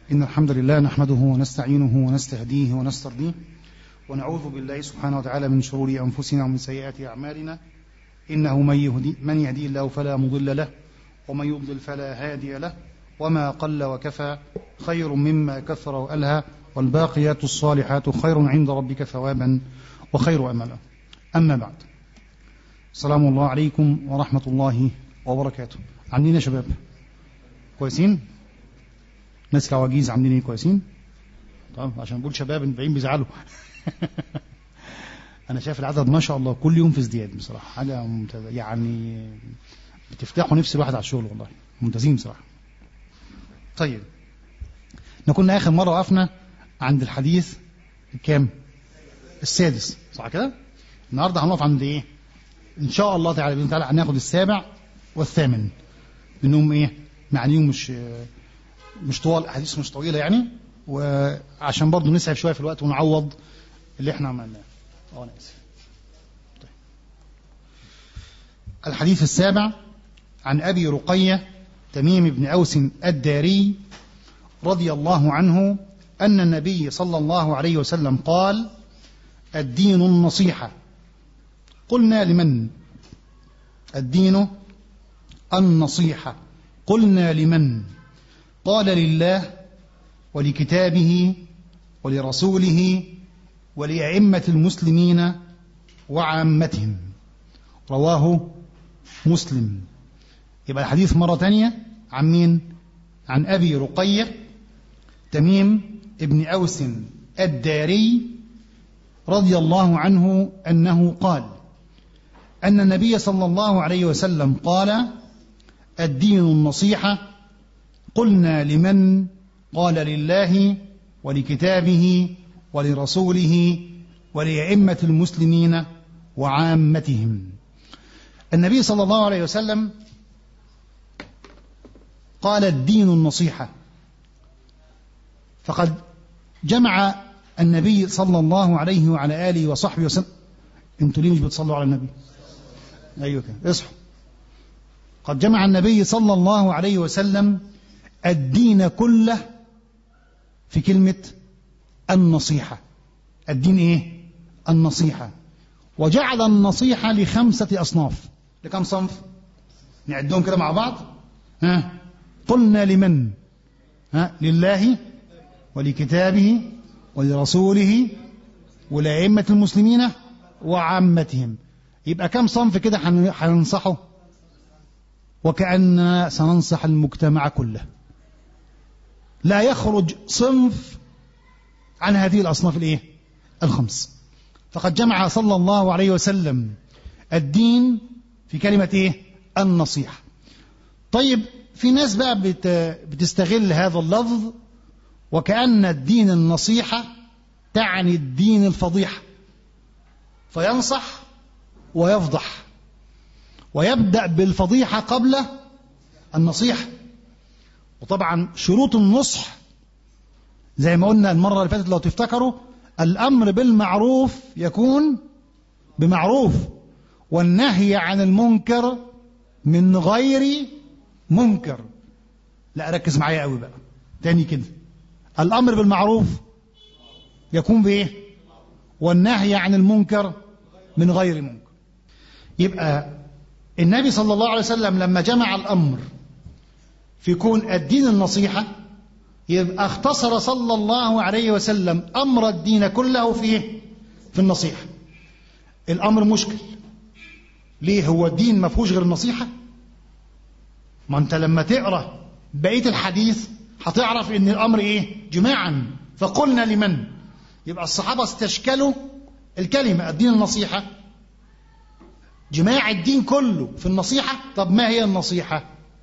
إن الحمد لله نحمده ونستعينه ونستهديه ونسترضيه ونعوذ بالله سبحانه وتعالى من شرور أنفسنا ومن سيئات أعمالنا إنه من يهدي, من يهدي الله فلا مضل له ومن يضلل فلا هادي له وما قل وكفى خير مما كثر وألهى والباقيات الصالحات خير عند ربك ثوابا وخير أملا أما بعد السلام الله عليكم ورحمة الله وبركاته عاملين يا شباب كويسين ناس كواجيز عاملين ايه كويسين طب عشان بقول شباب البعيد بيزعلوا انا شايف العدد ما شاء الله كل يوم في ازدياد بصراحه حاجه ممتازه يعني بتفتحوا نفس الواحد على الشغل والله ممتازين بصراحه طيب احنا كنا اخر مره وقفنا عند الحديث الكام السادس صح كده النهارده هنقف عند ايه ان شاء الله تعالى باذن الله هناخد السابع والثامن لانهم ايه معانيهم مش مش طوال احاديث مش طويله يعني وعشان برضه نسعف شويه في الوقت ونعوض اللي احنا عملناه اه انا اسف طيب. الحديث السابع عن ابي رقيه تميم بن اوس الداري رضي الله عنه ان النبي صلى الله عليه وسلم قال الدين النصيحه قلنا لمن الدين النصيحه قلنا لمن قال لله ولكتابه ولرسوله ولأئمة المسلمين وعامتهم رواه مسلم يبقى الحديث مرة تانية عن مين عن أبي رقية تميم ابن أوس الداري رضي الله عنه أنه قال أن النبي صلى الله عليه وسلم قال الدين النصيحة قلنا لمن قال لله ولكتابه ولرسوله ولأئمة المسلمين وعامتهم النبي صلى الله عليه وسلم قال الدين النصيحة فقد جمع النبي صلى الله عليه وعلى آله وصحبه وسلم انتوا ليه مش بتصلوا على النبي ايوه كده اصحوا قد جمع النبي صلى الله عليه وسلم الدين كله في كلمة النصيحة الدين ايه النصيحة وجعل النصيحة لخمسة أصناف لكم صنف نعدهم كده مع بعض ها قلنا لمن ها لله ولكتابه ولرسوله ولأئمة المسلمين وعامتهم يبقى كم صنف كده هننصحه وكأننا سننصح المجتمع كله لا يخرج صنف عن هذه الأصناف الإيه؟ الخمس فقد جمع صلى الله عليه وسلم الدين في كلمة إيه؟ النصيحة طيب في ناس بقى بت بتستغل هذا اللفظ وكأن الدين النصيحة تعني الدين الفضيحة فينصح ويفضح ويبدأ بالفضيحة قبل النصيحة وطبعا شروط النصح زي ما قلنا المرة اللي فاتت لو تفتكروا الأمر بالمعروف يكون بمعروف والنهي عن المنكر من غير منكر لا ركز معايا قوي بقى تاني كده الأمر بالمعروف يكون بإيه والنهي عن المنكر من غير منكر يبقى النبي صلى الله عليه وسلم لما جمع الأمر في كون الدين النصيحة يبقى اختصر صلى الله عليه وسلم أمر الدين كله في في النصيحة الأمر مشكل ليه هو الدين ما فيهوش غير النصيحة ما أنت لما تقرأ بقية الحديث هتعرف إن الأمر إيه جماعا فقلنا لمن يبقى الصحابة استشكلوا الكلمة الدين النصيحة جماع الدين كله في النصيحة طب ما هي النصيحة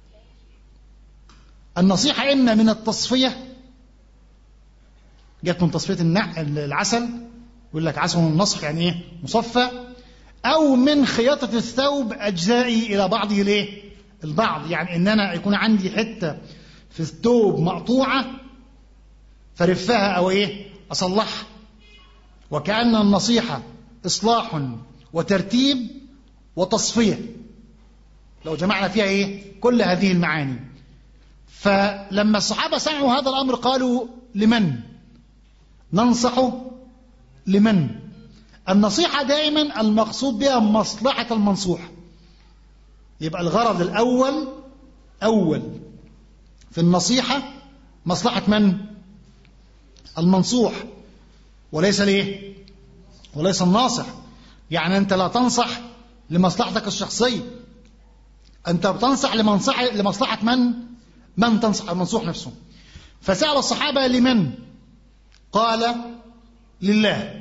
النصيحة إما من التصفية جت من تصفية العسل يقول لك عسل النصح يعني إيه مصفى أو من خياطة الثوب أجزائي إلى بعضه الإيه البعض يعني إن أنا يكون عندي حتة في الثوب مقطوعة فرفها أو إيه أصلحها وكأن النصيحة إصلاح وترتيب وتصفية لو جمعنا فيها إيه كل هذه المعاني فلما الصحابة سمعوا هذا الأمر قالوا لمن ننصح لمن النصيحة دائما المقصود بها مصلحة المنصوح يبقى الغرض الأول أول في النصيحة مصلحة من المنصوح وليس ليه وليس الناصح يعني أنت لا تنصح لمصلحتك الشخصية أنت بتنصح لمنصح لمصلحة من من تنصح المنصوح نفسه فسأل الصحابة لمن قال لله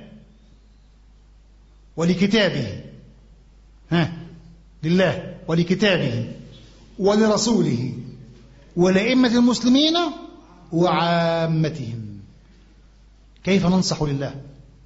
ولكتابه ها لله ولكتابه ولرسوله ولأئمة المسلمين وعامتهم كيف ننصح لله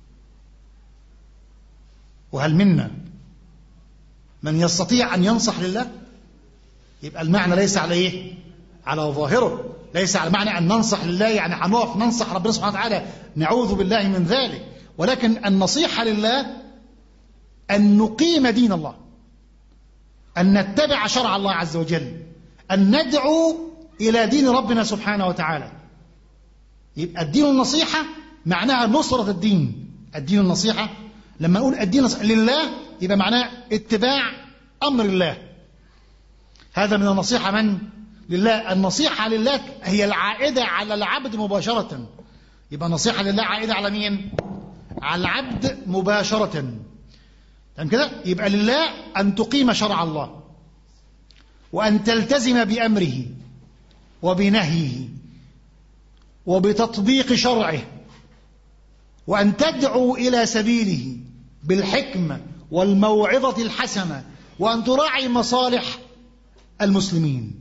وهل منا من يستطيع أن ينصح لله يبقى المعنى ليس على إيه على ظاهره ليس على معنى أن ننصح لله يعني هنقف ننصح ربنا سبحانه وتعالى نعوذ بالله من ذلك ولكن النصيحة لله أن نقيم دين الله أن نتبع شرع الله عز وجل أن ندعو إلى دين ربنا سبحانه وتعالى يبقى الدين النصيحة معناها نصرة الدين الدين النصيحة لما نقول الدين لله يبقى معناه اتباع أمر الله هذا من النصيحة من؟ لله النصيحة لله هي العائدة على العبد مباشرة يبقى النصيحة لله عائدة على مين؟ على العبد مباشرة تمام كده؟ يبقى لله أن تقيم شرع الله وأن تلتزم بأمره وبنهيه وبتطبيق شرعه وأن تدعو إلى سبيله بالحكمة والموعظة الحسنة وأن تراعي مصالح المسلمين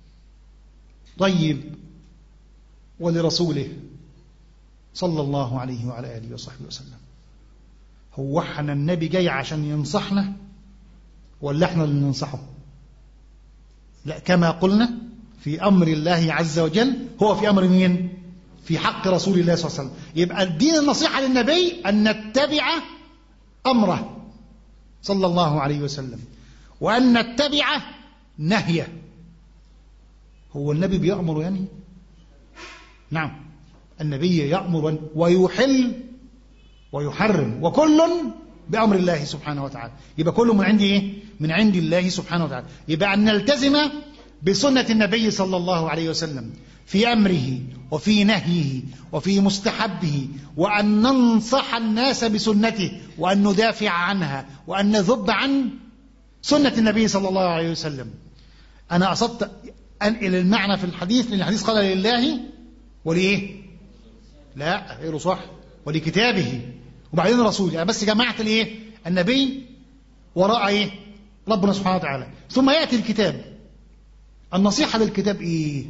طيب ولرسوله صلى الله عليه وعلى آله وصحبه وسلم هو احنا النبي جاي عشان ينصحنا ولا احنا اللي ننصحه لا كما قلنا في أمر الله عز وجل هو في أمر مين في حق رسول الله صلى الله عليه وسلم يبقى الدين النصيحة للنبي أن نتبع أمره صلى الله عليه وسلم وأن نتبع نهيه هو النبي بيأمر يعني نعم النبي يأمر ويحل ويحرم وكل بأمر الله سبحانه وتعالى يبقى كله من عند إيه؟ من عند الله سبحانه وتعالى يبقى أن نلتزم بسنة النبي صلى الله عليه وسلم في أمره وفي نهيه وفي مستحبه وأن ننصح الناس بسنته وأن ندافع عنها وأن نذب عن سنة النبي صلى الله عليه وسلم أنا أصدت أنقل المعنى في الحديث لأن الحديث قال لله ولإيه لا غيره صح ولكتابه وبعدين الرسول يعني بس جمعت الايه النبي وراء ايه ربنا سبحانه وتعالى ثم ياتي الكتاب النصيحه للكتاب ايه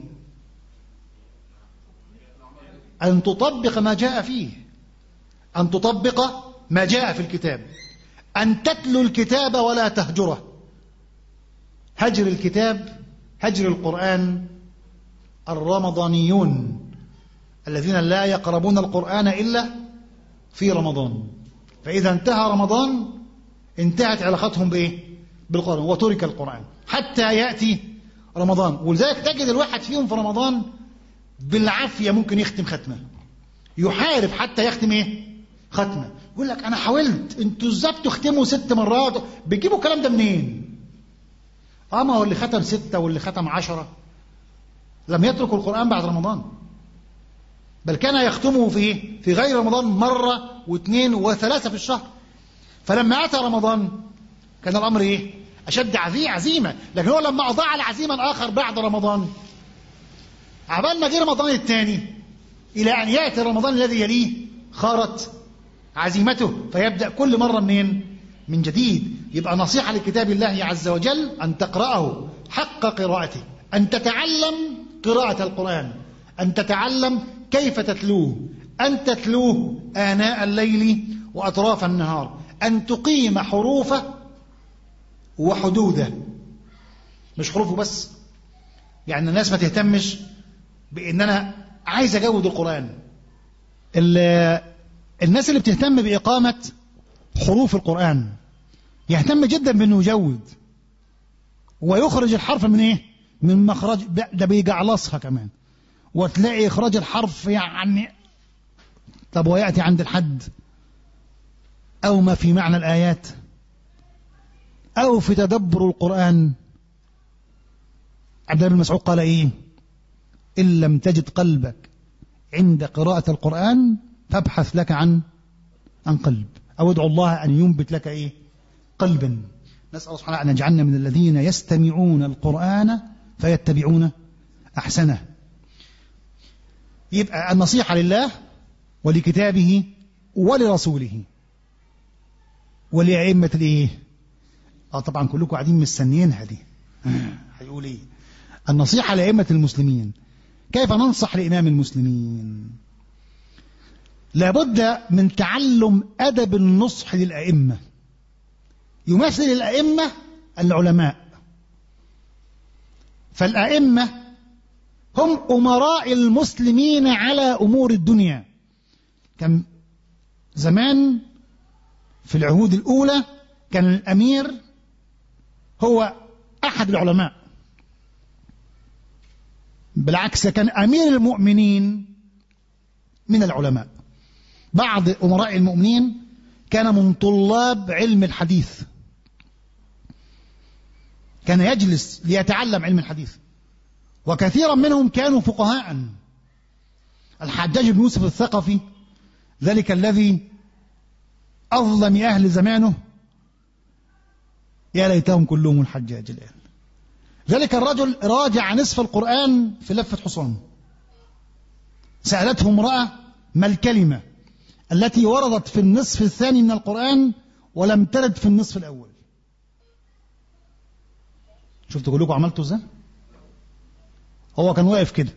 ان تطبق ما جاء فيه ان تطبق ما جاء في الكتاب ان تتلو الكتاب ولا تهجره هجر الكتاب هجر القران الرمضانيون الذين لا يقربون القران الا في رمضان فإذا انتهى رمضان انتهت علاقتهم بإيه؟ بالقرآن وترك القرآن حتى يأتي رمضان ولذلك تجد الواحد فيهم في رمضان بالعافية ممكن يختم ختمة يحارب حتى يختم إيه؟ ختمة يقول لك أنا حاولت أنتوا إزاي بتختموا ست مرات بتجيبوا الكلام ده منين؟ اه ما هو اللي ختم ستة واللي ختم عشرة لم يترك القرآن بعد رمضان بل كان يختمه في ايه؟ في غير رمضان مرة واثنين وثلاثة في الشهر فلما أتى رمضان كان الأمر إيه؟ أشد عزيمة لكن هو لما أضاع العزيمة الآخر بعد رمضان عبال ما جه رمضان الثاني إلى أن يأتي رمضان الذي يليه خارت عزيمته فيبدأ كل مرة منين؟ من جديد يبقى نصيحة لكتاب الله عز وجل أن تقرأه حق قراءته أن تتعلم قراءة القرآن أن تتعلم كيف تتلوه أن تتلوه آناء الليل وأطراف النهار أن تقيم حروفه وحدوده مش حروفه بس يعني الناس ما تهتمش بأن أنا عايز أجود القرآن الناس اللي بتهتم بإقامة حروف القرآن يهتم جدا بأنه يجود ويخرج الحرف من إيه؟ من مخرج ده بيجعلصها كمان وتلاقي إخراج الحرف يعني طب ويأتي عند الحد أو ما في معنى الآيات أو في تدبر القرآن عبد الله بن مسعود قال إيه إن لم تجد قلبك عند قراءة القرآن فابحث لك عن عن قلب أو ادعو الله أن ينبت لك إيه قلبا نسأل الله سبحانه أن يجعلنا من الذين يستمعون القرآن فيتبعون أحسنه يبقى النصيحة لله ولكتابه ولرسوله ولأئمة الإيه اه طبعا كلكم قاعدين مستنيينها دي هيقول ايه النصيحة لأئمة المسلمين كيف ننصح لإمام المسلمين لابد من تعلم أدب النصح للأئمة يمثل الأئمة العلماء فالأئمة هم أمراء المسلمين على أمور الدنيا كان زمان في العهود الأولى كان الأمير هو أحد العلماء بالعكس كان أمير المؤمنين من العلماء بعض أمراء المؤمنين كان من طلاب علم الحديث كان يجلس ليتعلم علم الحديث وكثيرا منهم كانوا فقهاء الحجاج بن يوسف الثقفي ذلك الذي أظلم أهل زمانه يا ليتهم كلهم الحجاج الآن ذلك الرجل راجع نصف القرآن في لفة حصان سألته امرأة ما الكلمة التي وردت في النصف الثاني من القرآن ولم ترد في النصف الأول شفتوا كلكم عملتوا ازاي هو كان واقف كده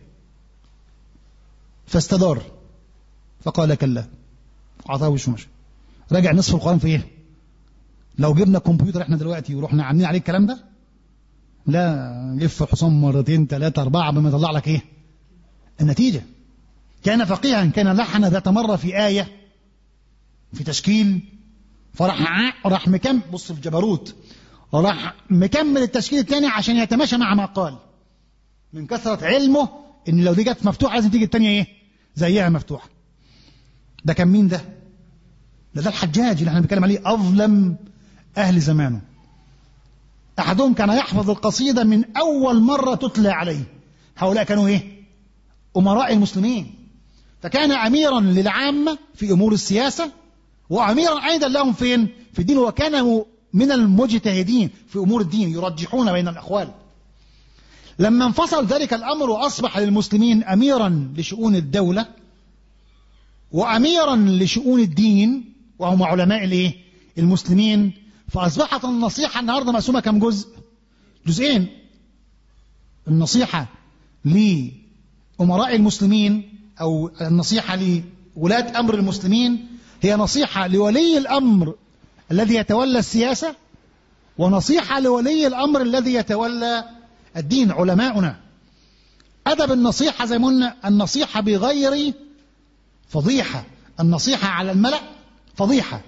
فاستدار فقال كلا عطاه وشه مشي راجع نصف القرآن في ايه لو جبنا كمبيوتر احنا دلوقتي ورحنا عاملين عليه الكلام ده لا لف الحصان مرتين ثلاثة أربعة بما يطلع لك ايه النتيجة كان فقيها كان لحن ذات مرة في آية في تشكيل فراح راح مكمل بص في جبروت راح مكمل التشكيل الثاني عشان يتماشى مع ما قال من كثرة علمه ان لو دي جت مفتوحة لازم تيجي الثانية ايه زيها مفتوحة ده كان مين ده ده ده الحجاج اللي احنا بنتكلم عليه اظلم اهل زمانه احدهم كان يحفظ القصيدة من اول مرة تتلى عليه هؤلاء كانوا ايه امراء المسلمين فكان اميرا للعامة في امور السياسة واميرا ايضا لهم فين في الدين وكان من المجتهدين في امور الدين يرجحون بين الاقوال لما انفصل ذلك الامر واصبح للمسلمين اميرا لشؤون الدولة واميرا لشؤون الدين وهم علماء الايه المسلمين فاصبحت النصيحة النهارده مقسومة كم جزء جزئين النصيحة لأمراء المسلمين أو النصيحة لولاة أمر المسلمين هي نصيحة لولي الأمر الذي يتولى السياسة ونصيحة لولي الأمر الذي يتولى الدين علماؤنا أدب النصيحة زي ما قلنا النصيحة بغير فضيحة النصيحة على الملأ فضيحة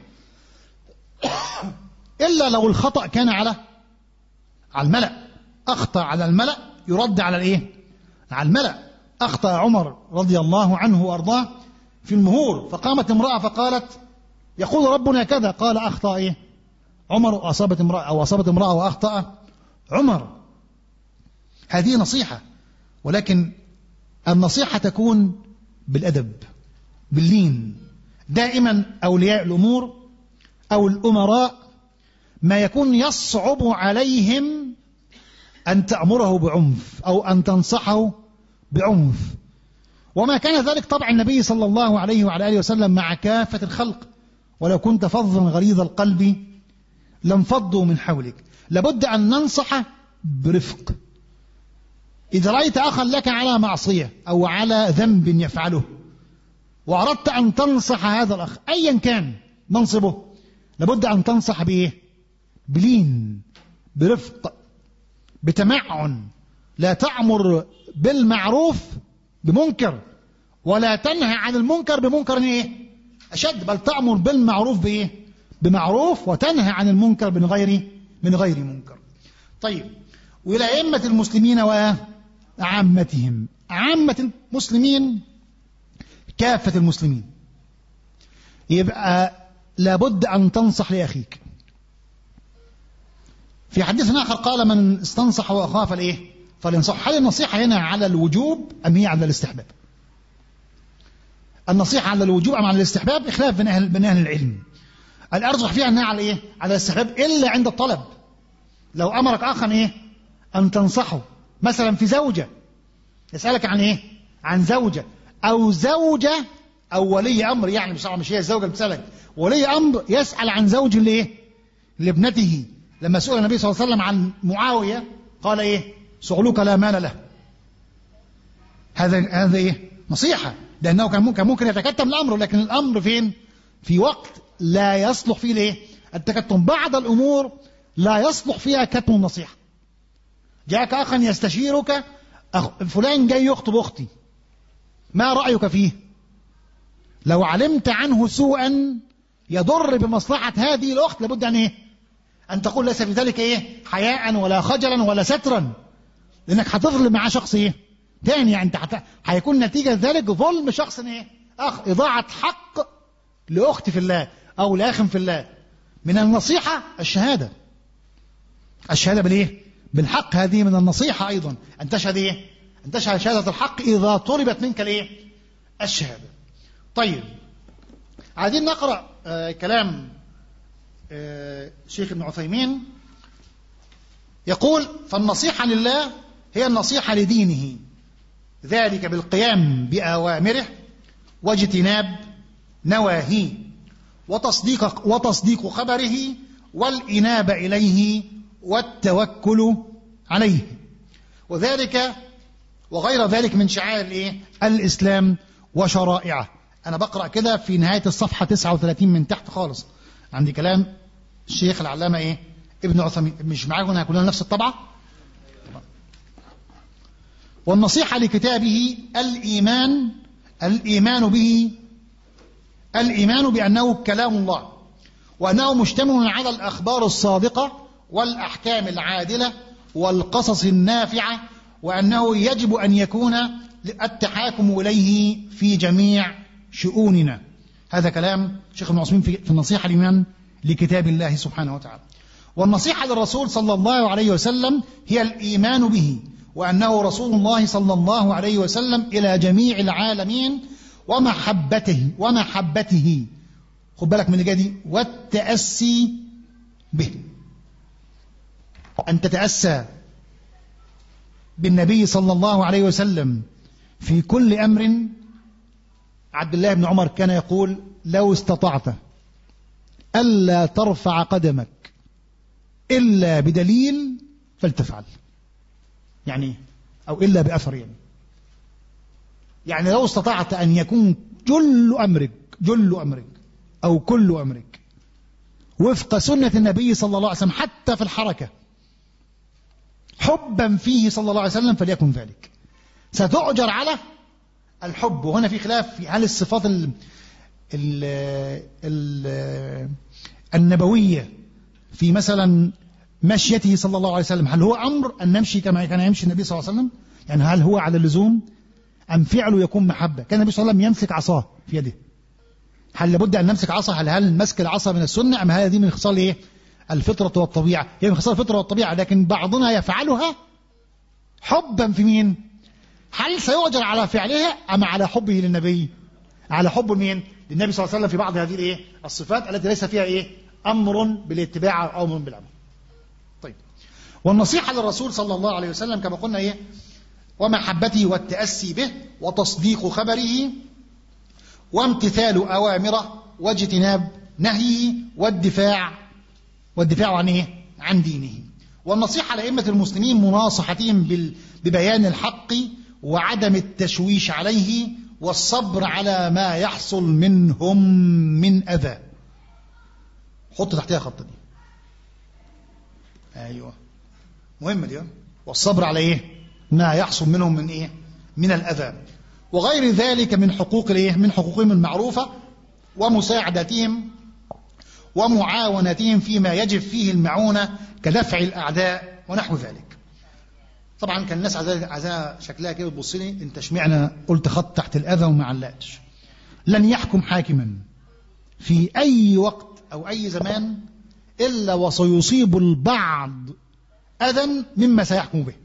إلا لو الخطأ كان على على الملأ أخطأ على الملأ يرد على الإيه على الملأ أخطأ عمر رضي الله عنه وأرضاه في المهور فقامت امرأة فقالت يقول ربنا كذا قال أخطأ إيه عمر أصابت امرأة أو أصابت امرأة وأخطأ عمر هذه نصيحة ولكن النصيحة تكون بالأدب باللين دائما أولياء الأمور أو الأمراء ما يكون يصعب عليهم أن تأمره بعنف أو أن تنصحه بعنف وما كان ذلك طبع النبي صلى الله عليه وعلى آله وسلم مع كافة الخلق ولو كنت فظا غليظ القلب لانفضوا من حولك لابد أن ننصح برفق إذا رأيت أخا لك على معصية أو على ذنب يفعله وأردت أن تنصح هذا الأخ أيا كان منصبه لابد أن تنصح بإيه بلين برفق بتمعن لا تأمر بالمعروف بمنكر ولا تنهى عن المنكر بمنكر ايه أشد بل تأمر بالمعروف بإيه بمعروف وتنهى عن المنكر من غير من غير منكر طيب وإلى أئمة المسلمين وعامتهم عامة المسلمين كافة المسلمين يبقى لابد أن تنصح لأخيك في حديث آخر قال من استنصح وأخاف الإيه فالإنصاح هل النصيحة هنا على الوجوب أم هي على الاستحباب النصيحة على الوجوب أم على الاستحباب خلاف بين أهل, بين أهل العلم الأرجح فيها أنها على إيه على الاستحباب إلا عند الطلب لو أمرك أخا إيه أن تنصحه مثلا في زوجة يسألك عن إيه عن زوجة أو زوجة أو ولي أمر يعني مش مش هي الزوجة اللي بتسألك ولي أمر يسأل عن زوج لإيه لابنته لما سئل النبي صلى الله عليه وسلم عن معاوية قال إيه صعلوك لا مال له هذا هذا إيه نصيحة لأنه كان ممكن ممكن يتكتم الأمر لكن الأمر فين في وقت لا يصلح فيه الإيه التكتم بعض الأمور لا يصلح فيها كتم النصيحة جاءك أخا يستشيرك أخ فلان جاي يخطب أختي ما رأيك فيه لو علمت عنه سوءا يضر بمصلحة هذه الأخت لابد أن إيه أن تقول ليس في ذلك إيه حياء ولا خجلا ولا سترا لأنك هتظلم مع شخص إيه تاني يعني أنت هيكون نتيجة ذلك ظلم شخص إيه أخ إضاعة حق لأخت في الله أو لأخ في الله من النصيحة الشهادة الشهادة بالإيه بالحق هذه من النصيحة أيضا أن تشهد إيه أن تشهد شهادة الحق إذا طلبت منك الإيه الشهادة طيب عايزين نقرأ آه كلام آه شيخ ابن عثيمين يقول فالنصيحة لله هي النصيحة لدينه ذلك بالقيام بأوامره واجتناب نواهيه وتصديق وتصديق خبره والإنابة إليه والتوكل عليه وذلك وغير ذلك من شعائر الايه الاسلام وشرائعه انا بقرا كده في نهايه الصفحه 39 من تحت خالص عندي كلام الشيخ العلامه ايه ابن عثيمين مش معاكم هيكون لنا نفس الطبعه والنصيحه لكتابه الايمان الايمان به الايمان بانه كلام الله وانه مشتمل على الاخبار الصادقه والأحكام العادلة والقصص النافعة وأنه يجب أن يكون التحاكم إليه في جميع شؤوننا هذا كلام شيخ ابن عثمان في النصيحة لمن لكتاب الله سبحانه وتعالى والنصيحة للرسول صلى الله عليه وسلم هي الإيمان به وأنه رسول الله صلى الله عليه وسلم إلى جميع العالمين ومحبته ومحبته خد بالك من الجدي والتأسي به أن تتأسى بالنبي صلى الله عليه وسلم في كل أمر عبد الله بن عمر كان يقول لو استطعت ألا ترفع قدمك إلا بدليل فلتفعل يعني أو إلا بأثر يعني يعني لو استطعت أن يكون جل أمرك جل أمرك أو كل أمرك وفق سنة النبي صلى الله عليه وسلم حتى في الحركة حبا فيه صلى الله عليه وسلم فليكن ذلك ستؤجر على الحب وهنا في خلاف في هل الصفات ال ال ال النبوية في مثلا مشيته صلى الله عليه وسلم هل هو أمر أن نمشي كما كان يمشي النبي صلى الله عليه وسلم يعني هل هو على اللزوم أم فعله يكون محبة كان النبي صلى الله عليه وسلم يمسك عصاه في يده هل لابد أن نمسك عصا هل هل مسك العصا من السنة أم هذه من خصال إيه الفطرة والطبيعة هي من خصال الفطرة والطبيعة لكن بعضنا يفعلها حبا في مين هل سيؤجر على فعلها أم على حبه للنبي على حب مين للنبي صلى الله عليه وسلم في بعض هذه الايه الصفات التي ليس فيها ايه امر بالاتباع او امر بالعمل طيب والنصيحه للرسول صلى الله عليه وسلم كما قلنا ايه ومحبته والتاسي به وتصديق خبره وامتثال اوامره واجتناب نهيه والدفاع والدفاع عن ايه عن دينه والنصيحه لائمه المسلمين مناصحتهم ببيان الحق وعدم التشويش عليه والصبر على ما يحصل منهم من أذى حط تحتها خط دي أيوة مهمة دي والصبر على إيه ما يحصل منهم من إيه من الأذى وغير ذلك من حقوق الإيه من حقوقهم المعروفة ومساعدتهم ومعاونتهم فيما يجب فيه المعونة كدفع الأعداء ونحو ذلك طبعا كان الناس عايزاها شكلها كده تبص لي انت اشمعنى قلت خط تحت الاذى وما علقتش لن يحكم حاكما في اي وقت او اي زمان الا وسيصيب البعض اذى مما سيحكم به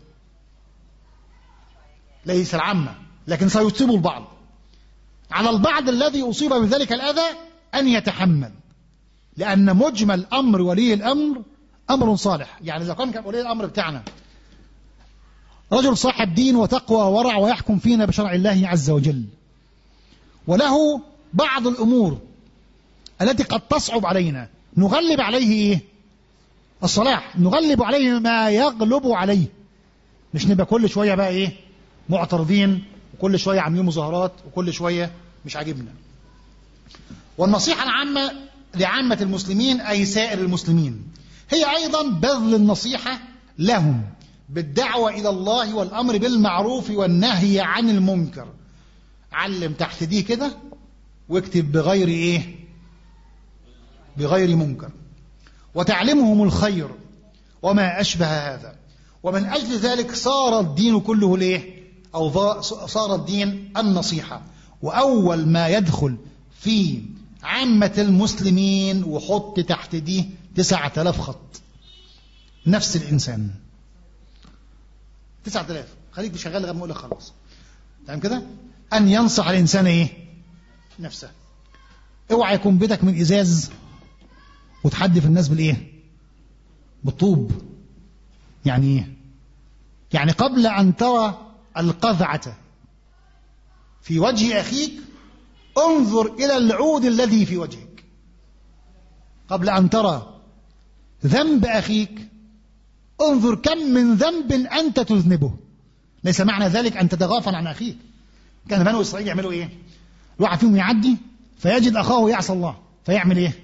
ليس العامه لكن سيصيب البعض على البعض الذي اصيب بذلك الاذى ان يتحمل لان مجمل امر ولي الامر امر صالح يعني اذا كان ولي الامر بتاعنا رجل صاحب دين وتقوى وورع ويحكم فينا بشرع الله عز وجل وله بعض الأمور التي قد تصعب علينا نغلب عليه إيه؟ الصلاح نغلب عليه ما يغلب عليه مش نبقى كل شوية بقى إيه معترضين وكل شوية عاملين مظاهرات وكل شوية مش عاجبنا والنصيحة العامة لعامة المسلمين أي سائر المسلمين هي أيضا بذل النصيحة لهم بالدعوة إلى الله والأمر بالمعروف والنهي عن المنكر علم تحت دي كده واكتب بغير إيه بغير منكر وتعلمهم الخير وما أشبه هذا ومن أجل ذلك صار الدين كله ليه أو صار الدين النصيحة وأول ما يدخل في عامة المسلمين وحط تحت دي تسعة آلاف خط نفس الإنسان تسعة آلاف خليك شغال لغاية ما أقول لك خلاص تمام كده أن ينصح الإنسان إيه نفسه اوعى يكون بيتك من إزاز وتحدف الناس بالإيه بالطوب يعني إيه يعني قبل أن ترى القذعة في وجه أخيك انظر إلى العود الذي في وجهك قبل أن ترى ذنب أخيك انظر كم من ذنب أنت تذنبه ليس معنى ذلك أن تتغافل عن أخيك كان بنو إسرائيل يعملوا إيه الواحد فيهم يعدي فيجد أخاه يعصى الله فيعمل إيه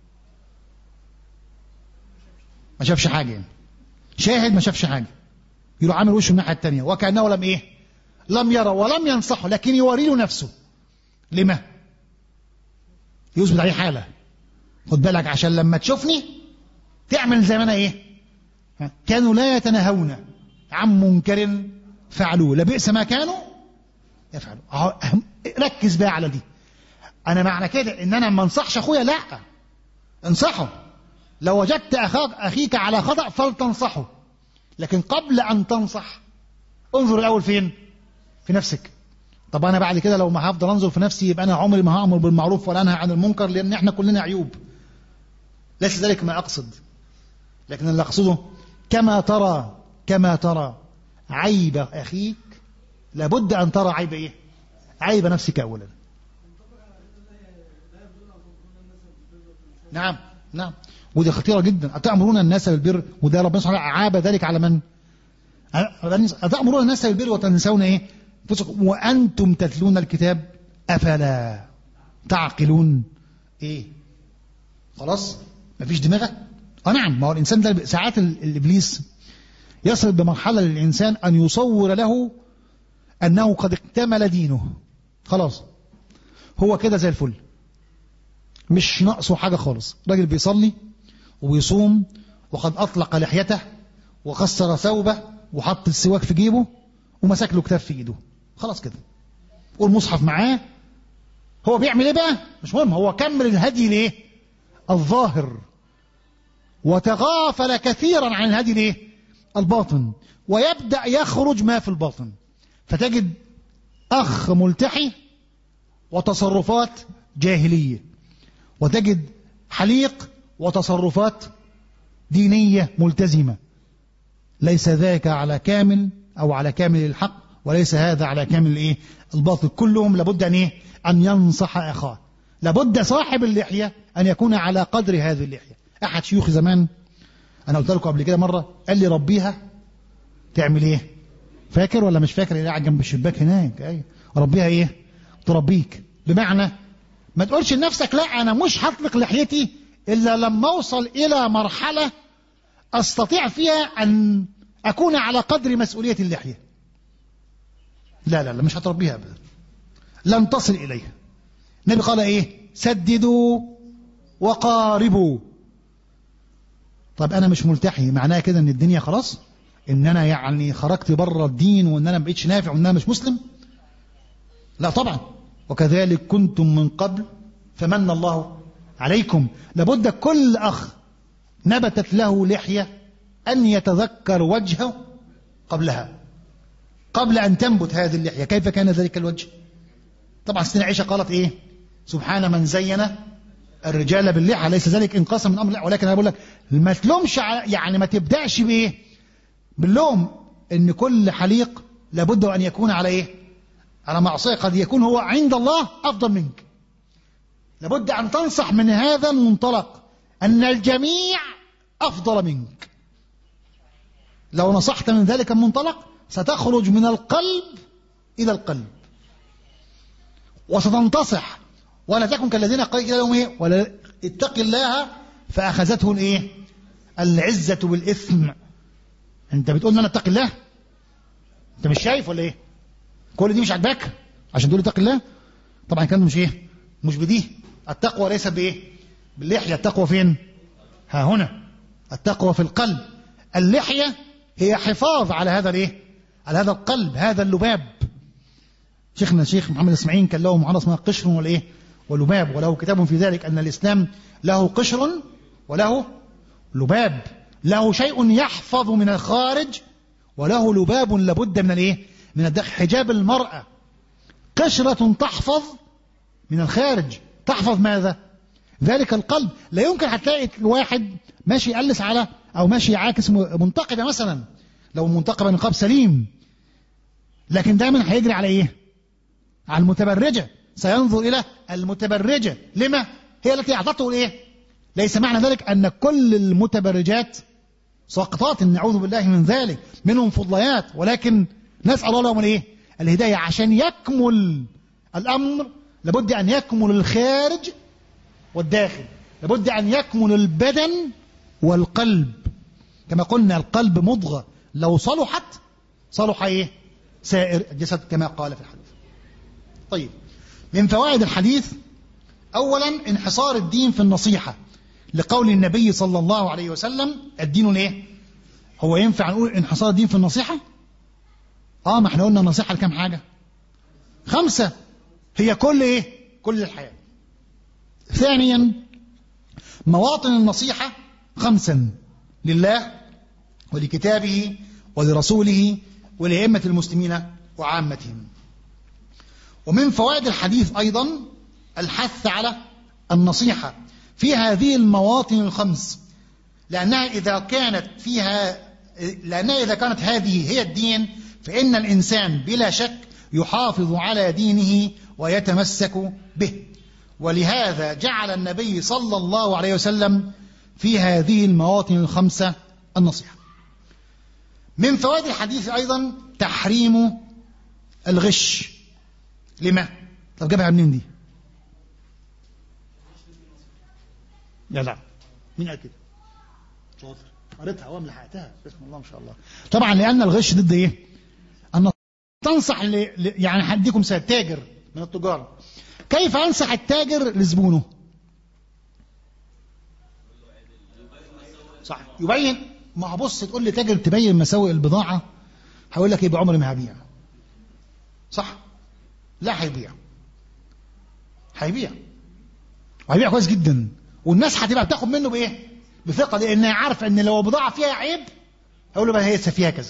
ما شافش حاجة يعني. شاهد ما شافش حاجة يروح عامل وشه الناحية التانية وكأنه لم إيه لم يرى ولم ينصحه لكن يوري له نفسه لما يثبت عليه حالة خد بالك عشان لما تشوفني تعمل زي ما انا ايه كانوا لا يتناهون عن منكر فعلوه لبئس ما كانوا يفعلوا ركز بقى على دي انا معنى كده ان انا ما انصحش اخويا لا انصحه لو وجدت اخاك اخيك على خطا فلتنصحه لكن قبل ان تنصح انظر الاول فين في نفسك طب انا بعد كده لو ما هفضل انظر في نفسي يبقى انا عمري ما هامر بالمعروف ولا انهى عن المنكر لان احنا كلنا عيوب ليس ذلك ما اقصد لكن اللي اقصده كما ترى كما ترى عيب اخيك لابد ان ترى عيب ايه عيب نفسك اولا نعم نعم ودي خطيره جدا اتامرون الناس بالبر وده ربنا سبحانه وتعالى عاب ذلك على من اتامرون الناس بالبر وتنسون ايه وأنتم تتلون الكتاب أفلا تعقلون إيه خلاص مفيش دماغك اه نعم ما هو الإنسان ده ساعات الإبليس يصل بمرحلة للإنسان أن يصور له أنه قد اكتمل دينه خلاص هو كده زي الفل مش ناقصه حاجة خالص راجل بيصلي وبيصوم وقد أطلق لحيته وقصر ثوبه وحط السواك في جيبه ومسك له كتاب في ايده خلاص كده والمصحف معاه هو بيعمل ايه بقى مش مهم هو كمل الهدي ليه الظاهر وتغافل كثيرا عن الهدي ليه الباطن ويبدأ يخرج ما في الباطن فتجد أخ ملتحي وتصرفات جاهلية وتجد حليق وتصرفات دينية ملتزمة ليس ذاك على كامل أو على كامل الحق وليس هذا على كامل الايه الباطل كلهم لابد أن إيه أن ينصح أخاه لابد صاحب اللحية أن يكون على قدر هذه اللحية أحد شيوخ زمان أنا قلت لكم قبل كده مرة قال لي ربيها تعمل إيه فاكر ولا مش فاكر اللي قاعد جنب الشباك هناك أي ربيها إيه تربيك بمعنى ما تقولش لنفسك لا أنا مش هطلق لحيتي إلا لما أوصل إلى مرحلة أستطيع فيها أن أكون على قدر مسؤولية اللحية لا لا لا مش هتربيها أبدا لن تصل إليها النبي قال إيه سددوا وقاربوا طب أنا مش ملتحي معناها كده أن الدنيا خلاص ان انا يعني خرجت بره الدين وان انا ما بقيتش نافع وان انا مش مسلم لا طبعا وكذلك كنتم من قبل فمن الله عليكم لابد كل اخ نبتت له لحيه ان يتذكر وجهه قبلها قبل ان تنبت هذه اللحيه كيف كان ذلك الوجه طبعا ستنا عائشه قالت ايه سبحان من زين الرجال باللحى ليس ذلك انقاصا من امر الله ولكن انا بقول لك ما تلومش يعني ما تبداش بايه باللوم ان كل حليق لابد ان يكون على ايه على معصيه قد يكون هو عند الله افضل منك لابد ان تنصح من هذا المنطلق ان الجميع افضل منك لو نصحت من ذلك المنطلق ستخرج من القلب الى القلب وستنتصح ولا تكن كالذين قال لهم ايه ولا اتق الله فاخذته الايه العزه بالاثم انت بتقول ان انا اتقي الله انت مش شايف ولا ايه كل دي مش عاجباك عشان تقول اتقي الله طبعا كان مش ايه مش بدي التقوى ليس بايه باللحيه التقوى فين ها هنا التقوى في القلب اللحيه هي حفاظ على هذا الايه على هذا القلب هذا اللباب شيخنا الشيخ محمد اسماعيل كان له محاضره اسمها قشر والايه ولباب وله كتاب في ذلك ان الاسلام له قشر وله لباب له شيء يحفظ من الخارج وله لباب لابد من الايه من الداخل حجاب المراه قشره تحفظ من الخارج تحفظ ماذا ذلك القلب لا يمكن هتلاقي واحد ماشي يقلس على او ماشي عاكس منتقبه مثلا لو منتقبه نقاب سليم لكن دايما هيجري على ايه على المتبرجه سينظر الى المتبرجه لما هي التي اعطته الايه ليس معنى ذلك ان كل المتبرجات ساقطات نعوذ بالله من ذلك منهم فضليات ولكن نسال الله لهم الايه الهدايه عشان يكمل الامر لابد ان يكمل الخارج والداخل لابد ان يكمل البدن والقلب كما قلنا القلب مضغه لو صلحت صلح ايه سائر الجسد كما قال في الحديث طيب من فوائد الحديث اولا انحصار الدين في النصيحه لقول النبي صلى الله عليه وسلم الدين الايه هو ينفع نقول انحصار الدين في النصيحه اه ما احنا قلنا النصيحه لكام حاجه خمسه هي كل ايه كل الحياه ثانيا مواطن النصيحه خمسا لله ولكتابه ولرسوله ولأئمة المسلمين وعامتهم ومن فوائد الحديث أيضا الحث على النصيحة في هذه المواطن الخمس لأنها إذا كانت فيها لأنها إذا كانت هذه هي الدين فإن الإنسان بلا شك يحافظ على دينه ويتمسك به ولهذا جعل النبي صلى الله عليه وسلم في هذه المواطن الخمسة النصيحة من فوائد الحديث أيضا تحريم الغش لما؟ طب جابها منين دي؟ لا لا مين قال كده؟ شاطر قريتها اهو لحقتها بسم الله ما شاء الله طبعا لأن الغش ضد إيه؟ أن تنصح ل... يعني هديكم مثال تاجر من التجار كيف أنصح التاجر لزبونه؟ صح يبين ما هو بص تقول لي تاجر تبين مساوئ البضاعة هقول لك يبقى عمري ما هبيع صح لا هيبيع هيبيع وهيبيع كويس جدا والناس هتبقى بتاخد منه بايه بثقة لأنها عارفة إن لو بضاعة فيها عيب هقول له بقى هي فيها كذا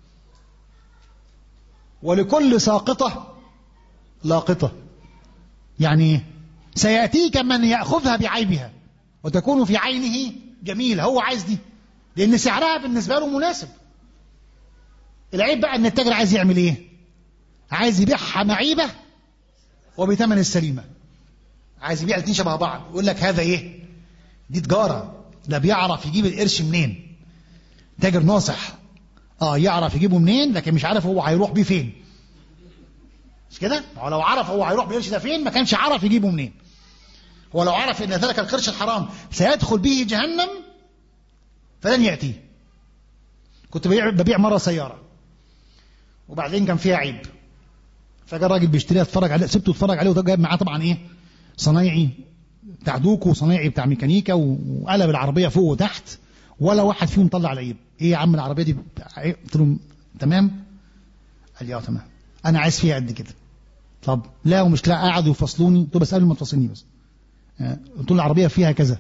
ولكل ساقطة لاقطة يعني سيأتيك من يأخذها بعيبها وتكون في عينه جميلة هو عايز دي لأن سعرها بالنسبة له مناسب العيب بقى أن التاجر عايز يعمل إيه عايز يبيعها معيبة وبثمن السليمة عايز يبيع الاثنين شبه بعض يقول لك هذا إيه دي تجارة ده بيعرف يجيب القرش منين تاجر ناصح اه يعرف يجيبه منين لكن مش عارف هو هيروح بيه فين مش كده هو لو عرف هو هيروح بالقرش ده فين ما كانش عرف يجيبه منين هو لو عرف ان ذلك القرش الحرام سيدخل به جهنم فلن يأتيه كنت ببيع, ببيع مرة سيارة وبعدين كان فيها عيب فجاء راجل بيشتريها اتفرج عليه سبته اتفرج عليه وجايب معاه طبعا ايه صنايعي بتاع دوكو وصنايعي بتاع ميكانيكا وقلب العربية فوق وتحت ولا واحد فيهم طلع العيب ايه يا عم العربيه دي قلت له تمام قال لي اه تمام انا عايز فيها قد كده طب لا ومش لا قعدوا يفصلوني قلت له بس قبل ما تفصلني بس قلت له العربيه فيها كذا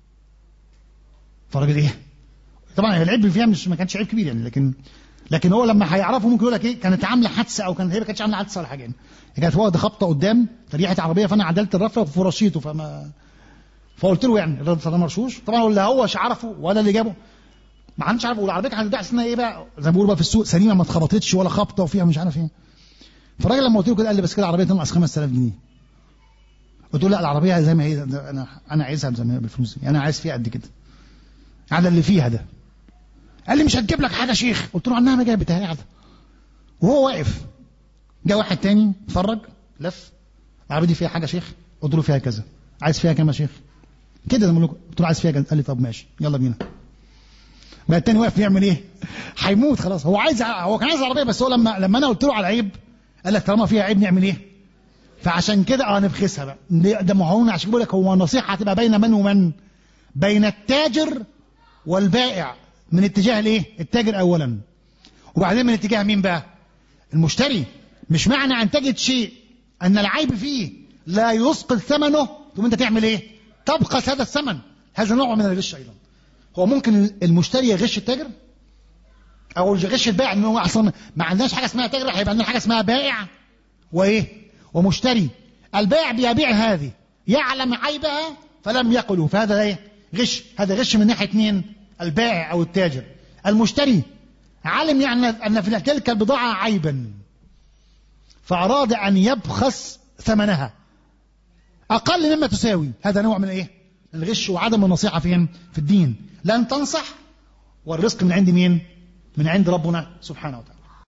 فالراجل ايه طبعا العيب فيها مش ما كانش عيب كبير يعني لكن لكن هو لما هيعرفوا ممكن يقول لك ايه كانت عامله حادثه او كانت هي ما كانتش عامله حادثه ولا حاجه يعني كانت هو ده خبطه قدام فريحه عربيه فانا عدلت الرفه فرشيته فما فقلت له يعني الراجل طالما مرشوش طبعا ولا هو عرفه ولا اللي جابه ما عندش عارف والعربيه كانت بتاع سنه ايه بقى زي ما بيقولوا بقى في السوق سليمه ما اتخبطتش ولا خبطه وفيها مش عارف ايه فالراجل لما قلت له كده قال لي بس كده العربيه تنقص 5000 جنيه قلت له لا العربيه زي ما هي انا انا عايزها زي ما هي بالفلوس دي انا عايز فيها قد كده على اللي فيها ده قال لي مش هتجيب لك حاجه شيخ قلت له عنها ما جابت هي قاعده وهو واقف جه واحد تاني اتفرج لف العربيه دي فيها حاجه شيخ قلت له فيها كذا عايز فيها كام يا شيخ كده زي ما قلت له عايز فيها كذا قال لي طب ماشي يلا بينا بقى التاني واقف يعمل ايه هيموت خلاص هو عايز هو كان عايز العربيه بس هو لما لما انا قلت له على عيب قال لك طالما فيها عيب نعمل ايه فعشان كده اه نبخسها بقى ده ما هو عشان بقول لك هو النصيحه هتبقى بين من ومن بين التاجر والبائع من اتجاه الايه التاجر اولا وبعدين من اتجاه مين بقى المشتري مش معنى ان تجد شيء ان العيب فيه لا يثقل ثمنه ثم انت تعمل ايه تبخس هذا الثمن هذا نوع من الغش ايضا هو ممكن المشتري يغش التاجر او يغش البائع ان هو اصلا ما عندناش حاجه اسمها تاجر هيبقى عندنا حاجه اسمها بائع وايه ومشتري البائع بيبيع هذه يعلم عيبها فلم يقله فهذا ايه غش هذا غش من ناحيه مين البائع او التاجر المشتري علم يعني ان في تلك البضاعه عيبا فاراد ان يبخس ثمنها اقل مما تساوي هذا نوع من ايه الغش وعدم النصيحه فين في الدين لن تنصح والرزق من عند مين من عند ربنا سبحانه وتعالى